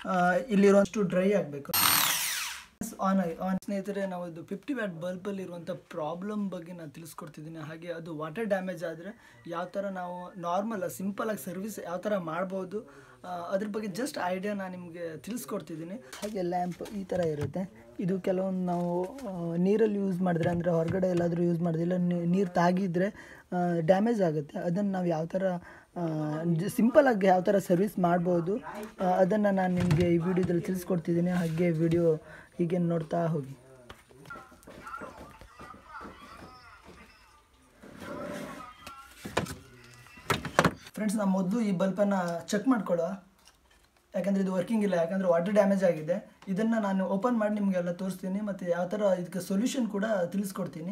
ಇಲ್ಲಿರುವಷ್ಟು dry ಆಗಬೇಕು on ಆಗಿ on ಸ್ನೇಹಿತರೆ ನಾವು ಇದು ಫಿಫ್ಟಿ ವ್ಯಾಟ್ ಬಲ್ಬಲ್ಲಿ ಇರುವಂಥ ಪ್ರಾಬ್ಲಮ್ ಬಗ್ಗೆ ನಾನು ತಿಳಿಸ್ಕೊಡ್ತಿದ್ದೀನಿ ಹಾಗೆ ಅದು ವಾಟರ್ ಡ್ಯಾಮೇಜ್ ಆದರೆ ಯಾವ ಥರ ನಾವು ನಾರ್ಮಲ್ ಸಿಂಪಲಾಗಿ ಸರ್ವಿಸ್ ಯಾವ ಥರ ಮಾಡ್ಬೋದು ಆ, ಅದ್ರ ಬಗ್ಗೆ ಜಸ್ಟ್ ಐಡಿಯಾ ನಾನು ನಿಮಗೆ ತಿಳಿಸ್ಕೊಡ್ತಿದ್ದೀನಿ ಹಾಗೆ ಲ್ಯಾಂಪ್ ಈ ಥರ ಇರುತ್ತೆ ಇದು ಕೆಲವೊಂದು ನಾವು ಆ, ನೀರಲ್ಲಿ ಯೂಸ್ ಮಾಡಿದ್ರೆ ಅಂದರೆ ಹೊರಗಡೆ ಎಲ್ಲಾದರೂ ಯೂಸ್ ಮಾಡಿದಿಲ್ಲ ನೀರು ತಾಗಿದ್ರೆ ಡ್ಯಾಮೇಜ್ ಆಗುತ್ತೆ ಅದನ್ನು ನಾವು ಯಾವ ಥರ ಸಿಂಪಲಾಗಿ ಯಾವ ಥರ ಸರ್ವಿಸ್ ಮಾಡ್ಬೋದು ಅದನ್ನು ನಾನು ನಿಮಗೆ ಈ ವಿಡಿಯೋದಲ್ಲಿ ತಿಳಿಸ್ಕೊಡ್ತಿದ್ದೀನಿ ಹಾಗೆ ವಿಡಿಯೋ ಹೀಗೆ ನೋಡ್ತಾ ಹೋಗಿ ಫ್ರೆಂಡ್ಸ್ ನಾವು ಮೊದಲು ಈ ಬಲ್ಪನ್ನು ಚೆಕ್ ಮಾಡ್ಕೊಳ್ಳೋ ಯಾಕಂದರೆ ಇದು ವರ್ಕಿಂಗ್ ಇಲ್ಲ ಯಾಕಂದರೆ ವಾಟರ್ ಡ್ಯಾಮೇಜ್ ಆಗಿದೆ ಇದನ್ನು ನಾನು ಓಪನ್ ಮಾಡಿ ನಿಮಗೆಲ್ಲ ತೋರಿಸ್ತೀನಿ ಮತ್ತು ಯಾವ ಥರ ಇದಕ್ಕೆ ಸೊಲ್ಯೂಷನ್ ಕೂಡ ತಿಳಿಸ್ಕೊಡ್ತೀನಿ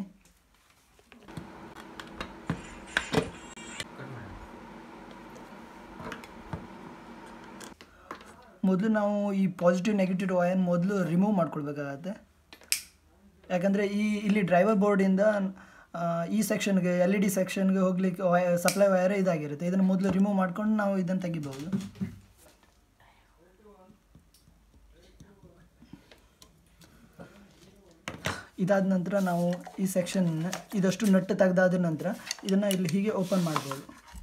ಮೊದಲು ನಾವು ಈ ಪಾಸಿಟಿವ್ ನೆಗೆಟಿವ್ ವಯರ್ ಮೊದಲು ರಿಮೂವ್ ಮಾಡ್ಕೊಳ್ಬೇಕಾಗತ್ತೆ ಯಾಕಂದರೆ ಈ ಇಲ್ಲಿ ಡ್ರೈವರ್ ಬೋರ್ಡಿಂದ ಈ ಸೆಕ್ಷನ್ಗೆ ಎಲ್ ಇ ಡಿ ಸೆಕ್ಷನ್ಗೆ ಹೋಗ್ಲಿಕ್ಕೆ ವಯ ಸಪ್ಲೈ ವಯರ್ ಇದಾಗಿರುತ್ತೆ ಇದನ್ನು ಮೊದಲು ರಿಮೂವ್ ಮಾಡ್ಕೊಂಡು ನಾವು ಇದನ್ನು ತೆಗಿಬಹುದು ಇದಾದ ನಂತರ ನಾವು ಈ ಸೆಕ್ಷನ್ ಇದಷ್ಟು ನಟ್ಟು ತೆಗೆದಾದ ನಂತರ ಇದನ್ನು ಇಲ್ಲಿ ಹೀಗೆ ಓಪನ್ ಮಾಡ್ಬೋದು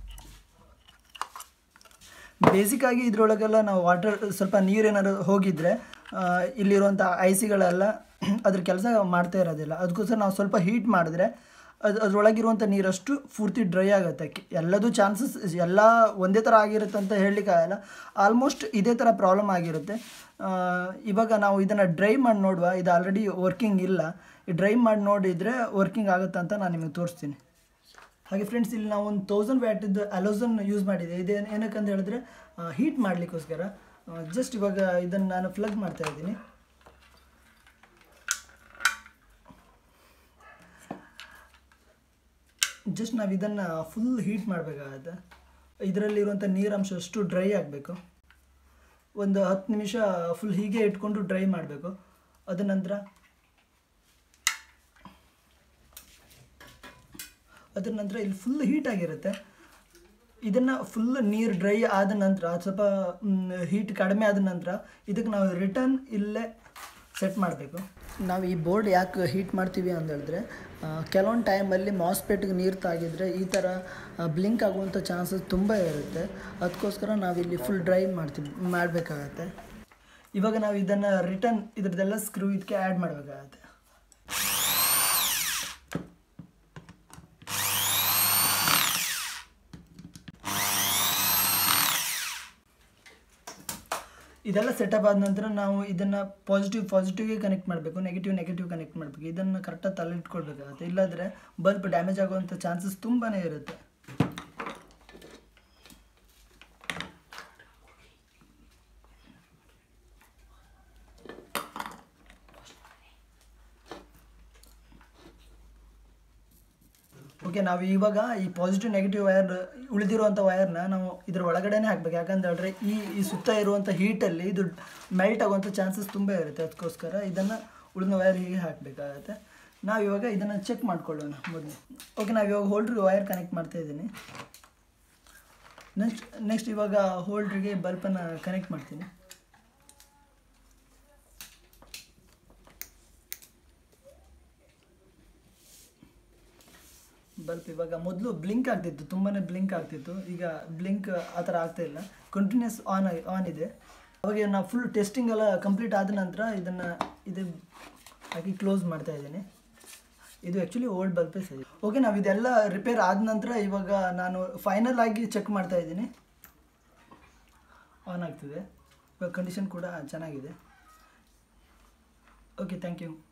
ಬೇಸಿಕ್ಕಾಗಿ ಇದರೊಳಗೆಲ್ಲ ನಾವು ವಾಟರ್ ಸ್ವಲ್ಪ ನೀರೇನಾದ್ರು ಹೋಗಿದ್ರೆ ಆ, ಇಲ್ಲಿರುವಂಥ ಐಸಿಗಳೆಲ್ಲ ಅದ್ರ ಕೆಲಸ ಮಾಡ್ತಾ ಇರೋದಿಲ್ಲ ಅದಕ್ಕೋಸ್ಕರ ನಾವು ಸ್ವಲ್ಪ ಹೀಟ್ ಮಾಡಿದ್ರೆ ಅದು ಅದರೊಳಗಿರುವಂಥ ನೀರಷ್ಟು ಪೂರ್ತಿ ಡ್ರೈ ಆಗುತ್ತೆ ಕೆ- ಎಲ್ಲದೂ ಚಾನ್ಸಸ್ ಎಲ್ಲ ಒಂದೇ ಥರ ಆಗಿರುತ್ತೆ ಅಂತ ಹೇಳಲಿಕ್ಕಾಗಲ್ಲ ಆಲ್ಮೋಸ್ಟ್ ಇದೇ ಥರ ಪ್ರಾಬ್ಲಮ್ ಆಗಿರುತ್ತೆ ಆ, ಇವಾಗ ನಾವು ಇದನ್ನು ಡ್ರೈ ಮಾಡಿ ನೋಡುವ ಇದು ಆಲ್ರೆಡಿ ವರ್ಕಿಂಗ್ ಇಲ್ಲ ಈ ಡ್ರೈ ಮಾಡಿ ನೋಡಿದರೆ ವರ್ಕಿಂಗ್ ಆಗುತ್ತೆ ಅಂತ ನಾನು ನಿಮಗೆ ತೋರಿಸ್ತೀನಿ ಹಾಗೆ ಫ್ರೆಂಡ್ಸ್ ಇಲ್ಲಿ ನಾವು ಒಂದು ತೌಸಂಡ್ ವ್ಯಾಟಿದ್ದು ಅಲೋಸನ್ ಯೂಸ್ ಮಾಡಿದೆ ಇದು ಏನ್- ಏನಕ್ಕಂತ ಹೇಳಿದ್ರೆ ಹೀಟ್ ಮಾಡಲಿಕ್ಕೋಸ್ಕರ ಜಸ್ಟ್ ಇವಾಗ ಇದನ್ನು ನಾನು ಪ್ಲಗ್ ಮಾಡ್ತಾ ಇದ್ದೀನಿ ಜಸ್ಟ್ ನಾವು ಇದನ್ನು ಫುಲ್ ಹೀಟ್ ಮಾಡಬೇಕಾಗತ್ತೆ ಇದರಲ್ಲಿರುವಂಥ ನೀರಂಶ ಅಷ್ಟು ಡ್ರೈ ಆಗಬೇಕು ಒಂದು ಹತ್ತು ನಿಮಿಷ ಫುಲ್ ಹೀಗೆ ಇಟ್ಕೊಂಡು ಡ್ರೈ ಮಾಡಬೇಕು ಅದ ನಂತರ ಅದ್ರ ನಂತರ ಇಲ್ಲಿ ಫುಲ್ ಹೀಟ್ ಆಗಿರುತ್ತೆ ಇದನ್ನು ಫುಲ್ ನೀರು ಡ್ರೈ ಆದ ನಂತರ ಅದ್ ಸ್ವಲ್ಪ ಹೀಟ್ ಕಡಿಮೆ ಆದ ನಂತರ ಇದಕ್ಕೆ ನಾವು ರಿಟರ್ನ್ ಇಲ್ಲೇ ಸೆಟ್ ಮಾಡಬೇಕು ನಾವು ಈ ಬೋರ್ಡ್ ಯಾಕೆ ಹೀಟ್ ಮಾಡ್ತೀವಿ ಅಂತ ಹೇಳಿದ್ರೆ ಆ, ಕೆಲವೊಂದು ಟೈಮಲ್ಲಿ ಮಾಸ್ಪೆಟ್ಗೆ ನೀರು ತಾಗಿದ್ರೆ ಈ ಥರ ಬ್ಲಿಂಕ್ ಆಗುವಂಥ ಚಾನ್ಸಸ್ ತುಂಬ ಇರುತ್ತೆ ಅದಕ್ಕೋಸ್ಕರ ನಾವಿಲ್ಲಿ ಫುಲ್ ಡ್ರೈ ಮಾಡ್ತೀವಿ ಮಾಡಬೇಕಾಗತ್ತೆ ಇವಾಗ ನಾವು ಇದನ್ನು ರಿಟರ್ನ್ ಇದ್ರದ್ದೆಲ್ಲ ಸ್ಕ್ರೂ ಇದಕ್ಕೆ ಆ್ಯಡ್ ಮಾಡಬೇಕಾಗತ್ತೆ ಇದೆಲ್ಲ ಸೆಟಪ್ ಆದ ನಂತರ ನಾವು ಇದನ್ನು ಪಾಸಿಟಿವ್ ಪಾಸಿಟಿವ್ಗೆ ಕನೆಕ್ಟ್ ಮಾಡಬೇಕು ನೆಗೆಟಿವ್ ನೆಗೆಟಿವ್ ಕನೆಕ್ಟ್ ಮಾಡಬೇಕು ಇದನ್ನು ಕರೆಕ್ಟಾಗಿ ತಲೆ ಇಟ್ಕೊಳ್ಬೇಕಾಗುತ್ತೆ ಇಲ್ಲಾಂದರೆ ಬಲ್ಬ್ ಡ್ಯಾಮೇಜ್ ಆಗುವಂಥ ಚಾನ್ಸಸ್ ತುಂಬಾ ಇರುತ್ತೆ ಓಕೆ ನಾವು ಇವಾಗ ಈ ಪಾಸಿಟಿವ್ ನೆಗೆಟಿವ್ ವಯರ್ ಉಳಿದಿರುವಂಥ ವಯರ್ನ ನಾವು ಇದ್ರ ಒಳಗಡೆನೇ ಹಾಕ್ಬೇಕು ಯಾಕಂತ ಹೇಳಿದ್ರೆ ಈ ಈ ಸುತ್ತ ಇರುವಂಥ ಹೀಟಲ್ಲಿ ಇದು ಮೆಲ್ಟ್ ಆಗುವಂಥ ಚಾನ್ಸಸ್ ತುಂಬ ಇರುತ್ತೆ ಅದಕ್ಕೋಸ್ಕರ ಇದನ್ನು ಉಳಿದ ವಯರ್ ಹೀಗೆ ಹಾಕಬೇಕಾಗತ್ತೆ ನಾವು ಇವಾಗ ಇದನ್ನು ಚೆಕ್ ಮಾಡ್ಕೊಳ್ಳೋಣ ಮೊದಲು ಓಕೆ ನಾವು ಇವಾಗ ಹೋಲ್ಡ್ರಿಗೆ ವಯರ್ ಕನೆಕ್ಟ್ ಮಾಡ್ತಾ ಇದ್ದೀನಿ ನೆಕ್ಸ್ಟ್ ನೆಕ್ಸ್ಟ್ ಇವಾಗ ಹೋಲ್ಡ್ರಿಗೆ ಬಲ್ಪನ್ನು ಕನೆಕ್ಟ್ ಮಾಡ್ತೀನಿ ಬಲ್ಪ್ ಇವಾಗ ಮೊದಲು ಬ್ಲಿಂಕ್ ಆಗ್ತಿತ್ತು ತುಂಬಾ ಬ್ಲಿಂಕ್ ಆಗ್ತಿತ್ತು ಈಗ ಬ್ಲಿಂಕ್ ಆ ಥರ ಆಗ್ತಾ ಇಲ್ಲ ಕಂಟಿನ್ಯೂಸ್ ಆನ್ ಆನ್ ಇದೆ ಅವಾಗ ನಾವು ಫುಲ್ ಟೆಸ್ಟಿಂಗ್ ಎಲ್ಲ ಕಂಪ್ಲೀಟ್ ಆದ ನಂತರ ಇದನ್ನು ಇದು ಹಾಕಿ ಕ್ಲೋಸ್ ಮಾಡ್ತಾ ಇದ್ದೀನಿ ಇದು ಆ್ಯಕ್ಚುಲಿ ಓಲ್ಡ್ ಬಲ್ಪೇ ಸರಿ ಓಕೆ ನಾವು ಇದೆಲ್ಲ ರಿಪೇರ್ ಆದ ನಂತರ ಇವಾಗ ನಾನು ಫೈನಲ್ ಆಗಿ ಚೆಕ್ ಮಾಡ್ತಾ ಇದ್ದೀನಿ ಆನ್ ಆಗ್ತಿದೆ ಇವಾಗ ಕಂಡೀಷನ್ ಕೂಡ ಚೆನ್ನಾಗಿದೆ ಓಕೆ ಥ್ಯಾಂಕ್ ಯು